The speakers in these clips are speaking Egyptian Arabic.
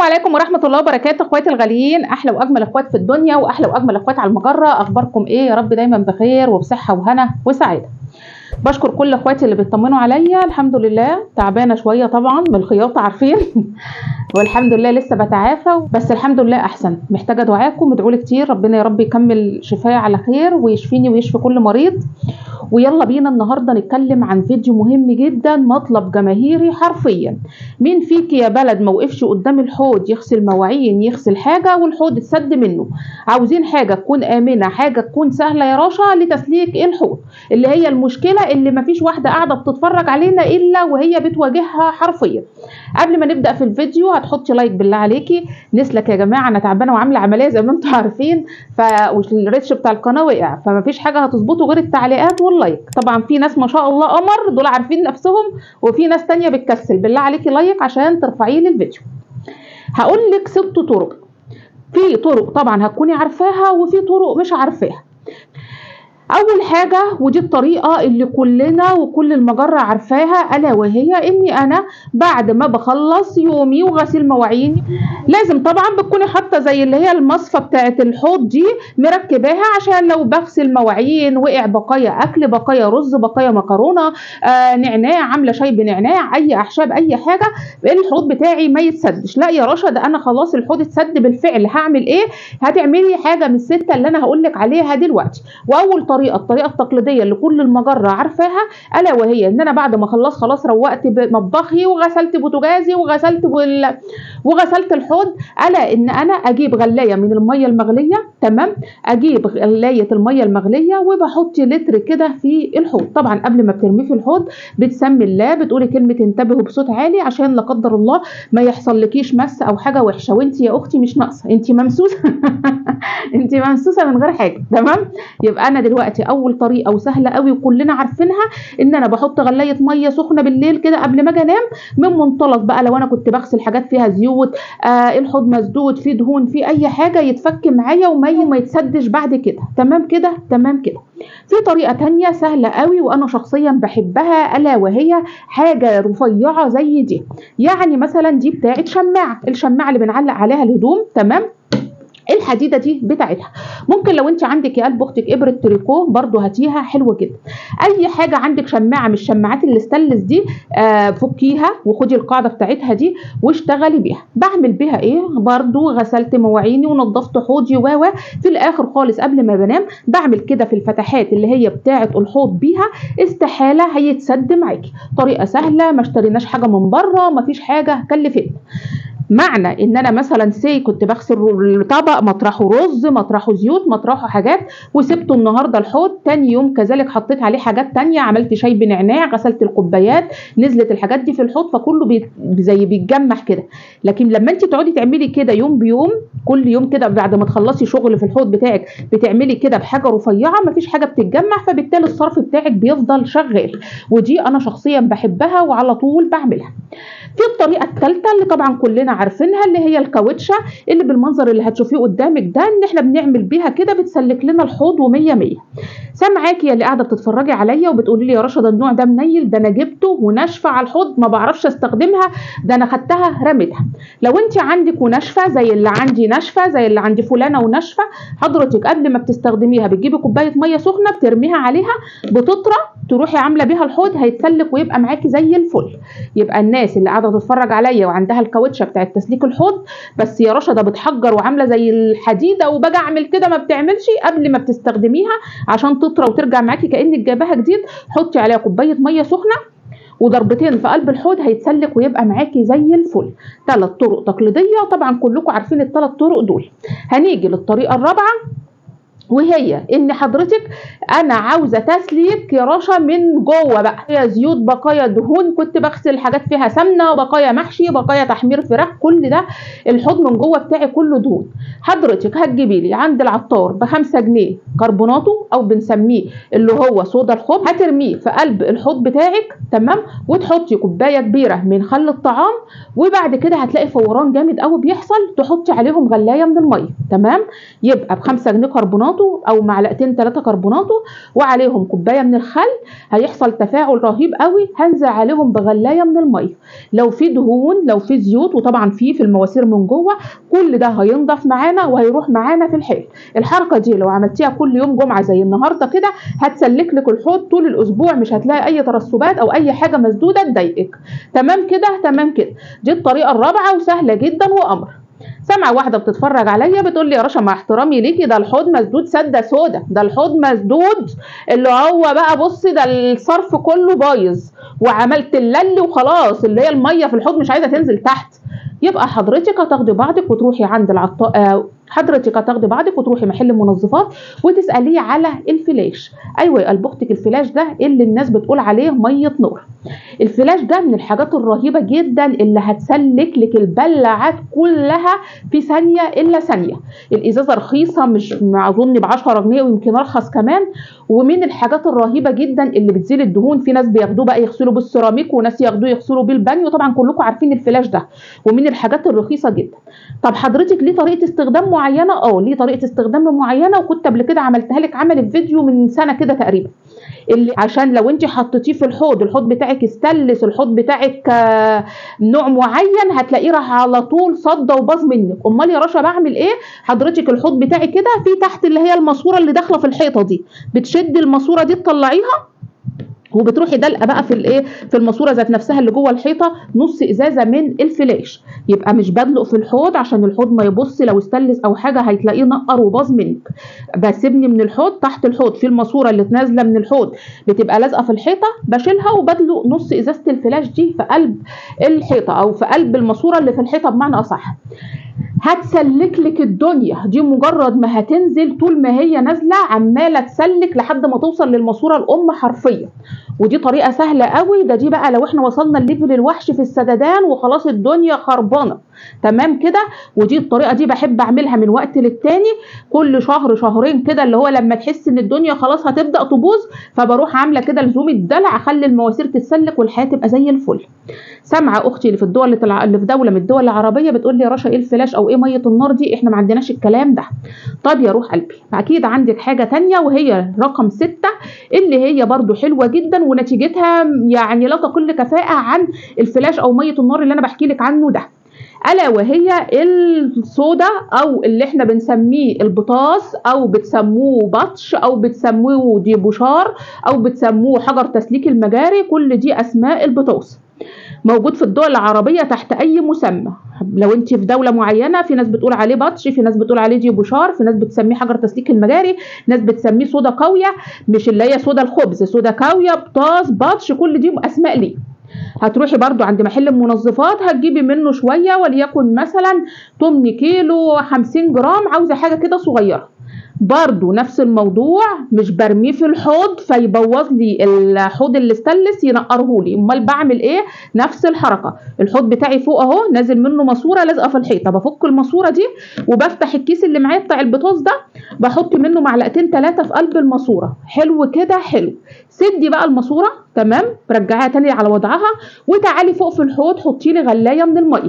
عليكم ورحمه الله وبركاته اخواتي الغاليين احلى واجمل اخوات في الدنيا واحلى واجمل اخوات على المجره اخباركم ايه يا رب دايما بخير وبصحه وهنا وسعاده بشكر كل اخواتي اللي بيطمنوا عليا الحمد لله تعبانه شويه طبعا من الخياطه عارفين والحمد لله لسه بتعافى بس الحمد لله احسن محتاجه دعاكم ادعوا لي كتير ربنا يا رب يكمل شفايا على خير ويشفيني ويشفي كل مريض ويلا بينا النهارده نتكلم عن فيديو مهم جدا مطلب جماهيري حرفيا مين فيك يا بلد ما وقفش قدام الحوض يغسل مواعين يغسل حاجه والحوض اتسد منه عاوزين حاجه تكون امنه حاجه تكون سهله يا رشا لتسليك الحوض اللي هي المشكله اللي مفيش واحده قاعده بتتفرج علينا الا وهي بتواجهها حرفيا قبل ما نبدا في الفيديو هتحطي لايك بالله عليكي نسلك يا جماعه انا تعبانه وعامله عمليه زي ما انتم عارفين ف والريتش بتاع القناه وقع فمفيش حاجه هتظبطه غير التعليقات واللايك طبعا في ناس ما شاء الله قمر دول عارفين نفسهم وفي ناس تانية بتكسل بالله عليكي لايك عشان ترفعي لي الفيديو هقول لك ست طرق في طرق طبعا هتكوني عارفاها وفي طرق مش عارفاها اول حاجه ودي الطريقه اللي كلنا وكل المجره عارفاها الا وهي اني انا بعد ما بخلص يومي وغسيل مواعيني لازم طبعا بتكوني حاطه زي اللي هي المصفى بتاعه الحوض دي مركباها عشان لو بغسل مواعين وقع بقايا اكل بقايا رز بقايا مكرونه آه نعناع عامله شاي بنعناع اي اعشاب اي حاجه الحوض بتاعي ما يتسدش لا يا رشا ده انا خلاص الحوض اتسد بالفعل هعمل ايه هتعملي حاجه من السته اللي انا هقول لك عليها دلوقتي واول طريقه الطريقه التقليديه اللي كل المجره عارفاها الا وهي ان انا بعد ما خلصت خلاص روقت مطبخي وغسلت بوتاجازي وغسلت بال... وغسلت الحوض الا ان انا اجيب غلايه من الميه المغليه تمام اجيب غلايه الميه المغليه وبحط لتر كده في الحوض طبعا قبل ما بترميه في الحوض بتسمي الله بتقولي كلمه انتبهوا بصوت عالي عشان لا قدر الله ما يحصل لكيش مس او حاجه وحشه وانت يا اختي مش ناقصه انت ممسوسه انت ممسوسه من غير حاجه تمام يبقى انا دلوقتي اول طريقه وسهله قوي وكلنا عارفينها ان انا بحط غلايه ميه سخنه بالليل كده قبل ما اجي انام من منطلق بقى لو انا كنت بغسل حاجات فيها زيوت آه الحوض مسدود فيه دهون فيه اي حاجه يتفك معايا وما وما يتسدش بعد كده تمام كده تمام كده في طريقه تانية سهله قوي وانا شخصيا بحبها الا وهي حاجه رفيعه زي دي يعني مثلا دي بتاعه شماعه الشماعه اللي بنعلق عليها الهدوم تمام الحديده دي بتاعتها ممكن لو انت عندك يا قلب اختك ابره تريكو برضو هاتيها حلوه جدا اي حاجه عندك شماعه من الشماعات الاستانلس دي آه فكيها وخدي القاعده بتاعتها دي واشتغلي بيها بعمل بيها ايه برضو غسلت مواعيني ونضفت حوضي و في الاخر خالص قبل ما بنام بعمل كده في الفتحات اللي هي بتاعه الحوض بيها استحاله هيتسد معاكي طريقه سهله ما اشتريناش حاجه من بره ما فيش حاجه كلفتنا معنى ان انا مثلا سي كنت بغسل الطبق مطرحه رز مطرحه زيوت مطرحه حاجات وسبته النهارده الحوض تاني يوم كذلك حطيت عليه حاجات تانية عملت شاي بنعناع غسلت الكوبايات نزلت الحاجات دي في الحوض فكله بي زي بيتجمع كده لكن لما انت تقعدي تعملي كده يوم بيوم كل يوم كده بعد ما تخلصي شغل في الحوض بتاعك بتعملي كده بحاجه رفيعه مفيش حاجه بتتجمع فبالتالي الصرف بتاعك بيفضل شغال ودي انا شخصيا بحبها وعلى طول بعملها في الطريقه الثالثه اللي طبعا كلنا عارفينها اللي هي الكاوتشه اللي بالمنظر اللي هتشوفيه قدامك ده ان احنا بنعمل بيها كده بتسلك لنا الحوض و100 100 سامعاكي يا اللي قاعده بتتفرجي عليا وبتقولي لي يا رشا ده النوع ده منيل ده انا جبته وناشفه على الحوض ما بعرفش استخدمها ده انا خدتها رميتها لو انت عندك وناشفه زي اللي عندي ناشفه زي اللي عندي فلانه وناشفه حضرتك قبل ما بتستخدميها بتجيبي كوبايه ميه سخنه بترميها عليها بتطرى تروحي عامله بيها الحوض هيتسلك ويبقى معاكي زي الفل يبقى الناس اللي قاعده تتفرج عليا وعندها الكاوتشه بتاعت تسليك الحوض بس يا رشا ده بتحجر وعامله زي الحديده وباجي اعمل كده ما بتعملش قبل ما بتستخدميها عشان تطرى وترجع معاكي كانك جايباها جديد حطي عليها كوبايه ميه سخنه وضربتين في قلب الحوض هيتسلك ويبقى معاكي زي الفل ثلاث طرق تقليديه طبعا كلكم عارفين الثلاث طرق دول هنيجي للطريقه الرابعه وهي ان حضرتك انا عاوزه تسليك يا رشا من جوه بقى هي زيوت بقايا دهون كنت بغسل حاجات فيها سمنه بقايا محشي بقايا تحمير فراخ كل ده الحوض من جوه بتاعي كله دهون حضرتك هتجيبي لي عند العطار ب 5 جنيه كربوناتو او بنسميه اللي هو صودا الخبز هترميه في قلب الحوض بتاعك تمام وتحطي كوبايه كبيره من خل الطعام وبعد كده هتلاقي فوران جامد قوي بيحصل تحطي عليهم غلايه من الميه تمام يبقى ب 5 جنيه كربوناتو كربوناته او معلقتين ثلاثه كربوناته وعليهم كوبايه من الخل هيحصل تفاعل رهيب قوي هنزل عليهم بغلايه من الميه لو في دهون لو في زيوت وطبعا في في المواسير من جوه كل ده هينضف معانا وهيروح معانا في الحيل الحركه دي لو عملتيها كل يوم جمعه زي النهارده كده هتسلك لك الحوض طول الاسبوع مش هتلاقي اي ترسبات او اي حاجه مسدوده تضايقك تمام كده تمام كده دي الطريقه الرابعه وسهله جدا وامر سامعه واحده بتتفرج عليا بتقول لي يا رشا مع احترامي ليكي ده الحوض مسدود سده سودا ده الحوض مسدود اللي هو بقى بصي ده الصرف كله بايظ وعملت اللل وخلاص اللي هي الميه في الحوض مش عايزه تنزل تحت يبقى حضرتك هتاخدي بعضك وتروحي عند العطا آه حضرتك هتاخدي بعضك وتروحي محل المنظفات وتساليه على الفلاش ايوه يا قلب اختك الفلاش ده اللي الناس بتقول عليه ميه نور الفلاش ده من الحاجات الرهيبه جدا اللي هتسلك لك البلاعات كلها في ثانيه الا ثانيه الازازه رخيصه مش اظن ب 10 جنيه ويمكن ارخص كمان ومن الحاجات الرهيبه جدا اللي بتزيل الدهون في ناس بياخدوه بقى يغسلوا بالسيراميك وناس ياخدوه يغسلوا بالبانيو طبعا كلكم عارفين الفلاش ده ومن الحاجات الرخيصه جدا طب حضرتك ليه طريقه استخدام معينه اه ليه طريقه استخدام معينه وكنت قبل كده عملتها لك عمل فيديو من سنه كده تقريبا اللي عشان لو انت حطيتيه في الحوض الحوض بتاعك استلس الحوض بتاعك نوع معين هتلاقيه راح على طول صدى وباظ منك امال يا رشا بعمل ايه حضرتك الحوض بتاعي كده في تحت اللي هي الماسوره اللي داخله في الحيطه دي بتشدي الماسوره دي تطلعيها وبتروحي دلقه بقى في الايه في الماسوره ذات نفسها اللي جوه الحيطه نص ازازه من الفلاش يبقى مش بدلق في الحوض عشان الحوض ما يبص لو استلس او حاجه هتلاقيه نقر وباظ منك بسيبني من الحوض تحت الحوض في الماسوره اللي نازله من الحوض بتبقى لازقه في الحيطه بشيلها وبدلق نص ازازه الفلاش دي في قلب الحيطه او في قلب الماسوره اللي في الحيطه بمعنى اصح هتسلك لك الدنيا دي مجرد ما هتنزل طول ما هي نازله عماله تسلك لحد ما توصل للماسوره الام حرفيا ودي طريقه سهله قوي ده دي بقى لو احنا وصلنا الليفل الوحش في السددان وخلاص الدنيا خربانه تمام كده ودي الطريقه دي بحب اعملها من وقت للتاني كل شهر شهرين كده اللي هو لما تحس ان الدنيا خلاص هتبدا تبوظ فبروح عامله كده لزوم الدلع اخلي المواسير تتسلك والحياه تبقى زي الفل سامعه اختي اللي في الدول اللي في دوله من الدول العربيه بتقول لي يا رشا ايه الفلاش او ايه ميه النار دي احنا ما عندناش الكلام ده طب يا روح قلبي اكيد عندك حاجه تانية وهي رقم ستة اللي هي برضو حلوه جدا ونتيجتها يعني لا تقل كفاءه عن الفلاش او ميه النار اللي انا بحكي لك عنه ده الا وهي الصودا او اللي احنا بنسميه البطاس او بتسموه بطش او بتسموه ديبوشار او بتسموه حجر تسليك المجاري كل دي اسماء البطاس موجود في الدول العربية تحت أي مسمى لو أنت في دولة معينة في ناس بتقول عليه بطش في ناس بتقول عليه ديبوشار في ناس بتسميه حجر تسليك المجاري ناس بتسميه صودا قوية مش اللي هي صودا الخبز صودا قوية بطاس بطش كل دي أسماء ليه هتروحي برضو عند محل المنظفات هتجيبي منه شوية وليكن مثلا 8 كيلو 50 جرام عاوزة حاجة كده صغيرة برضو نفس الموضوع مش برميه في الحوض فيبوظ لي الحوض اللي استلس ينقره لي امال بعمل ايه نفس الحركه الحوض بتاعي فوق اهو نازل منه ماسوره لازقه في الحيطه بفك الماسوره دي وبفتح الكيس اللي معايا بتاع البطاطس ده بحط منه معلقتين ثلاثه في قلب الماسوره حلو كده حلو سدي بقى الماسوره تمام رجعيها تاني على وضعها وتعالي فوق في الحوض حطي لي غلايه من الميه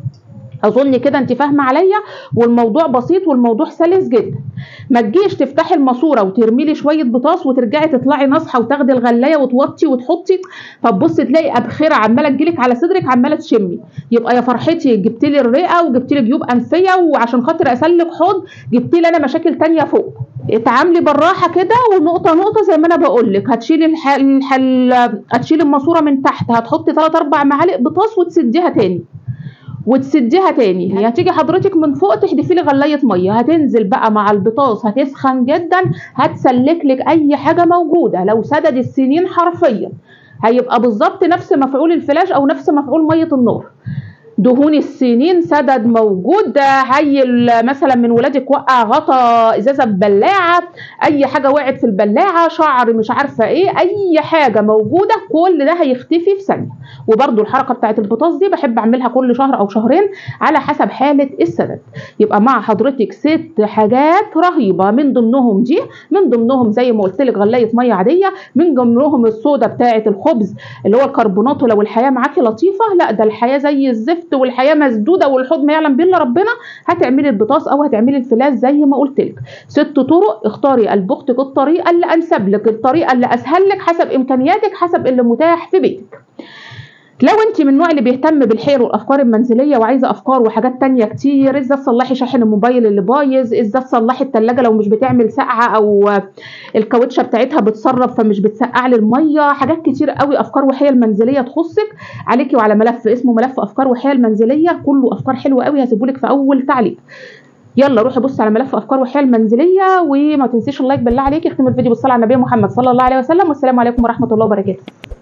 اظن كده انت فاهمه عليا والموضوع بسيط والموضوع سلس جدا ما تجيش تفتحي الماسوره وترمي لي شويه بطاس وترجعي تطلعي نصحى وتاخدي الغلايه وتوطي وتحطي فتبصي تلاقي ابخره عماله تجيلك على صدرك عماله تشمي يبقى يا فرحتي جبت لي الرئه وجبت لي جيوب انفيه وعشان خاطر اسلك حوض جبت لي انا مشاكل تانية فوق اتعاملي بالراحه كده ونقطه نقطه زي ما انا بقول لك هتشيلي الحل الحل هتشيلي الماسوره من تحت هتحطي 3 4 معالق بطاس وتسديها تاني وتسديها تاني هتيجي حضرتك من فوق تحدفي لي غلايه ميه هتنزل بقى مع البطاس هتسخن جدا هتسلك لك اي حاجه موجوده لو سدد السنين حرفيا هيبقى بالظبط نفس مفعول الفلاش او نفس مفعول ميه النار دهون السنين سدد موجود عيل مثلا من ولادك وقع غطا ازازه ببلاعه اي حاجه وقعت في البلاعه شعر مش عارفه ايه اي حاجه موجوده كل ده هيختفي في ثانيه وبرده الحركه بتاعت البطاطس دي بحب اعملها كل شهر او شهرين على حسب حاله السدد يبقى مع حضرتك ست حاجات رهيبه من ضمنهم دي من ضمنهم زي ما قلت لك غلايه ميه عاديه من ضمنهم الصودا بتاعه الخبز اللي هو الكربونات لو الحياه معاكي لطيفه لا ده الحياه زي الزفت زفت والحياه مسدوده والحوض ما يعلم به الا ربنا هتعملي البطاس او هتعملي الفلاس زي ما قلت لك ست طرق اختاري لبختك الطريقه اللي انسب لك الطريقه اللي اسهل لك حسب امكانياتك حسب اللي متاح في بيتك لو انت من النوع اللي بيهتم بالحيل والافكار المنزليه وعايزه افكار وحاجات تانية كتير ازاي تصلحي شاحن الموبايل اللي بايظ ازاي تصلحي التلاجة لو مش بتعمل سقعه او الكاوتشه بتاعتها بتسرب فمش بتسقع لي الميه حاجات كتير قوي افكار وحيل منزليه تخصك عليكي وعلى ملف اسمه ملف افكار وحيل منزليه كله افكار حلوه قوي هسيبهولك في اول تعليق يلا روحي بصي على ملف افكار وحيل منزليه وما تنسيش اللايك بالله عليكي اختمي الفيديو بالصلاه على النبي محمد صلى الله عليه وسلم والسلام عليكم ورحمه الله وبركاته